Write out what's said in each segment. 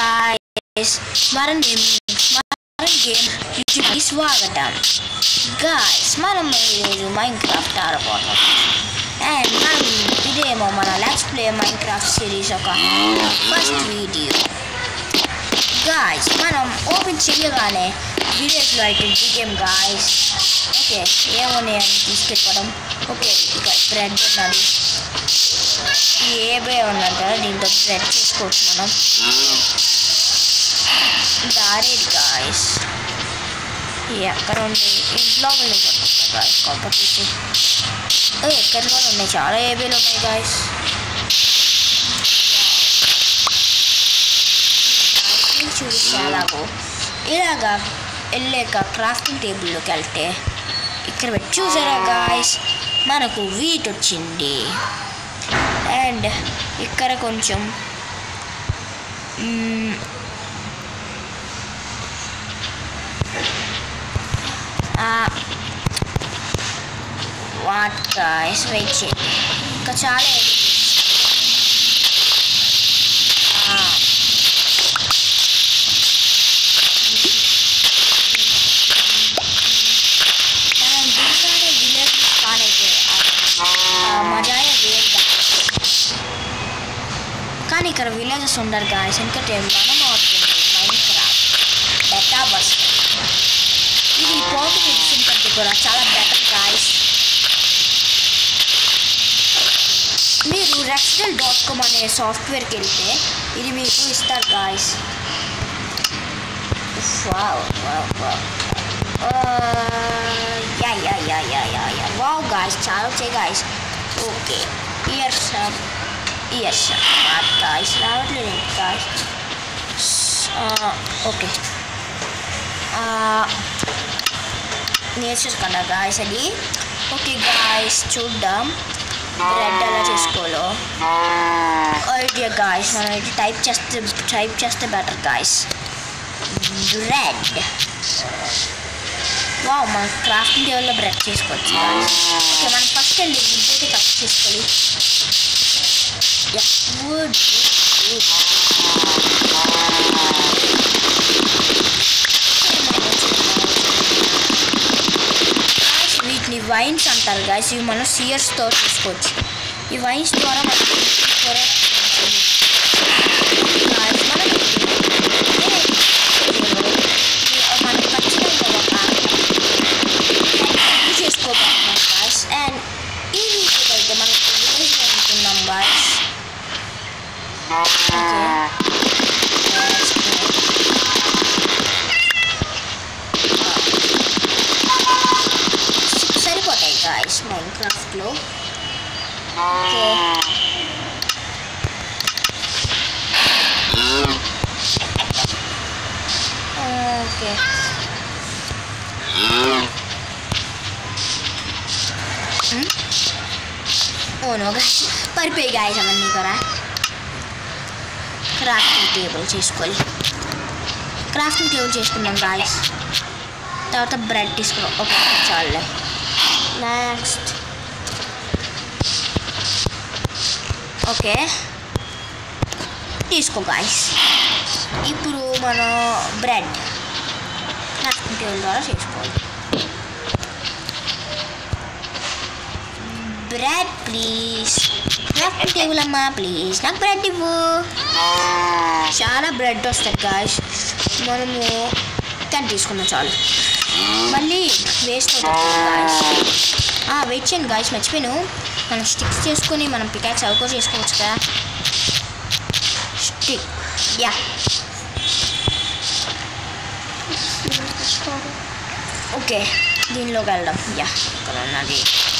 Guys స్మరణ game స్మరణ game యూట్యూబ్కి స్వాగతం గాయస్ మనం ఈరోజు మైన్ క్రాఫ్ట్ ఆడబోతున్నాం అండ్ మనం ఇదేమో మన let's play Minecraft series ఒక ఫస్ట్ వీడియో గాయస్ మనం ఓపెన్ చేయగానే వీడియోస్లో అయితే దిగాం గాయస్ ఓకే ఏమున్నాయని తీసుకెళ్ళిపోవడం ఓకే ఇక బ్రెడ్ ఉన్నది ఏబే ఉన్నది కదా దీంతో బ్రెడ్ చేసుకోవచ్చు మనం దారేది గాయస్ ఎక్కడ ఉంది ఇంట్లో ఉంది గాయస్ కాంపిటీషన్ ఎక్కడ కూడా ఉన్నాయి చాలా ఏబీలు ఉన్నాయి గాయస్ చూపించాలకు ఇలాగా వెళ్ళాక క్రాఫ్టింగ్ టేబుల్లోకి వెళ్తే ఇక్కడ పెట్టి చూసారా గాయస్ మనకు వీట్ వచ్చింది అండ్ ఇక్కడ కొంచెం మ్మ్, ఆ, వాట్ గాయస్ వెయిట్ చేయండి ఇంకా చాలా ఆ, మనం దిగానే విలేజ్ స్పాన్ అయితే మజాయే వేరు కానీ ఇక్కడ విలేజెస్ ఉండరు గాయస్ ఎందుకంటే మనం అవుతుంది మైండ్ క్రాఫ్ట్ బెటా బస్ ఇది పోటీ ఎడిషన్ కంటే కూడా చాలా బెటర్ గాయస్ మీరు రెక్స్టెల్ డాట్ కామ్ అనే సాఫ్ట్వేర్కి వెళ్తే ఇది మీకు ఇస్తారు guys wow wow wow yeah yeah yeah yeah yeah yeah wow guys చాలా వచ్చాయి guys okay years years guys రావట్లేదు గాయస్ ఓకే నేర్చుకున్నా గాయస్ అది ఓకే గాయస్ చూద్దాం బ్రెడ్ ఎలా చేసుకోవాలో ఐడియా గాయస్ మనం ఇది టైప్ చేస్తే టైప్ చేస్తే బెటర్ గాయస్ బ్రెడ్ వావ్ మనం క్రాఫ్టింగ్ టేబుల్లో బ్రెడ్ చేసుకోవచ్చు guys. ఓకే మనం ఫస్ట్ వెళ్ళి వుడ్ అయితే కట్ చేసుకోవాలి వుడ్ వీటిని వైన్స్ అంటారు గాయస్ ఇవి మనం సియర్స్తో తీసుకోవచ్చు ఈ వైన్స్ ద్వారా మనకి త్వరగా Guys, మనం మనం ఖచ్చితంగా ఒక ఇది చేసుకోబోతున్నాం గాయస్ అండ్ ఈ వీటికి అయితే మనం విలేజ్లో ఉంటున్నాం గాయస్ సరిపోతాయి గాయస్ మైన్ క్రాఫ్ట్లో ఓకే ఓకే ఓనో గాయస్ పరిపోయి గాయస్ అవన్నీ కూడా క్రాఫ్టింగ్ టేబుల్ చేసుకోవాలి క్రాఫ్టింగ్ టేబుల్ చేసుకున్నాం గాయస్ తర్వాత బ్రెడ్ తీసుకున్నాం ఓకే చాలే నెక్స్ట్ ఓకే తీసుకో గాయస్ ఇప్పుడు మనం బ్రెడ్ క్రాఫ్టింగ్ టేబుల్ ద్వారా చేసుకోవాలి బ్రెడ్ ప్లీజ్ క్రాఫ్టింగ్ టేబుల్ అమ్మా ప్లీజ్ నాకు బ్రెడ్ ఇవ్వు చాలా బ్రెడ్ వస్తాయి గాయస్ మనము టెన్ తీసుకున్నాం చాలు మళ్ళీ వేస్ట్ అవుతుంది గాయస్ వెయిట్ చేయండి గాయస్ మర్చిపోయాను మనం స్టిక్స్ చేసుకొని మనం పికాక్స్ అవి కూడా చేసుకోవచ్చు కదా స్టిక్ యా ఓకే దీనిలోకి వెళ్దాం యా ఇక్కడ ఉన్నది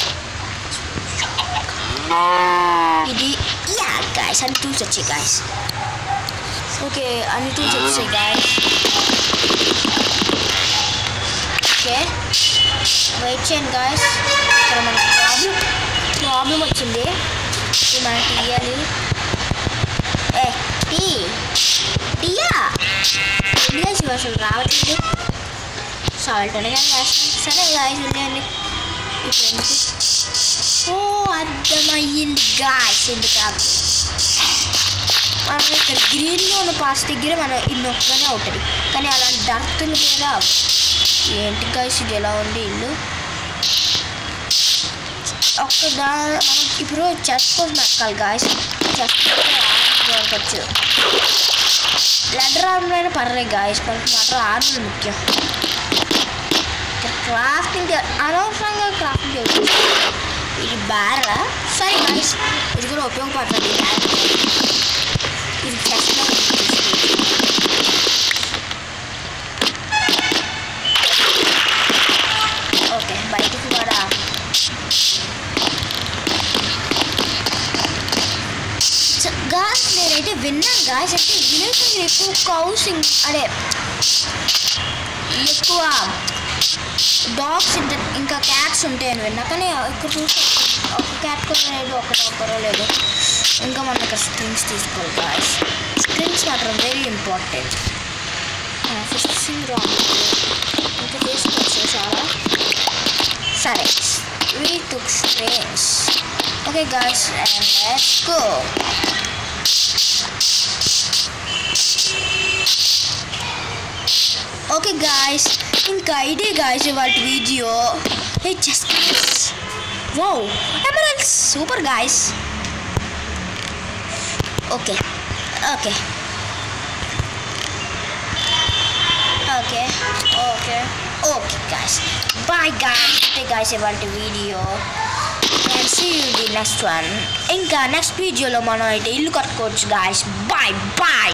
ఇది యా గాయస్ అన్ని టూల్స్ వచ్చాయి గాయస్ ఓకే అన్ని టూల్స్ వచ్చాయి గాయస్ ఓకే వెయిట్ చేయండి గాయస్ ఇక్కడ మనకి ప్రాబ్లం ప్రాబ్లం వచ్చింది ఇది మనకి ఇవ్వాలి ఏ టీ టీయా ఇండియా అసలు రావట్లేదు సాల్ట్ అనేది వేస్తాం సరే గాయస్ ఉండేయండి ఇప్పుడు ఎందుకు ఓ అర్థమయ్యింది గాయస్ ఎందుకు మనం ఇక్కడ గ్రీన్లో ఉన్న పాస్ దగ్గర మనం ఇది నొక్కగానే అవుతుంది కానీ అలాంటి డర్తులు కూడా ఏంటి గైస్ ఇది ఎలా ఉంది ఇల్లు ఒక్క దా మనం ఇప్పుడు చెస్ కోసం ఎక్కాలి గాయస్ చెస్ దొరకచ్చు లెటర్ ఆర్మర్ అయినా పర్లేదు గాయస్ మనకి మాత్రం ఆర్మర్ ముఖ్యం క్రాఫ్టింగ్ అనవసరంగా క్రాఫ్టింగ్ చేస్తుంది ఇది బ్యారా సరే గాయస్ ఇది కూడా ఉపయోగపడుతుంది ఈ బ్యార ఇది చెస్లో ఓకే బయటికి కూడా గాస్ నేనైతే విన్నాను గాస్ అంటే విలేజ్ ఎక్కువ కౌస్ అదే ఎక్కువ డాగ్స్ ఇంకా క్యాట్స్ ఉంటాయని విన్నా కానీ ఇక్కడ చూస్తే ఒక క్యాట్ కూడా లేదు ఒకటి ఒక్కరో లేదు ఇంకా మనం ఇక్కడ స్ట్రింగ్స్ తీసుకోవాలి గాయస్ స్ట్రింగ్స్ మాత్రం వెరీ ఇంపార్టెంట్ ఫస్ట్ సింగ్ రాంగ్ ఇంకా చేసుకోవచ్చు చాలా సరే we took strings okay guys and let's go okay guys ఇంకా ఇదే గాయస్ ఇవాళ వీడియో హే చెస్ గాయస్ వో emeralds super guys okay okay okay okay okay guys bye guys ఇదే గాయస్ ఇవాళ video and see you the next one ఇంకా next వీడియోలో మనం అయితే ఇల్లు కట్టుకోవచ్చు గాయస్ బాయ్ బాయ్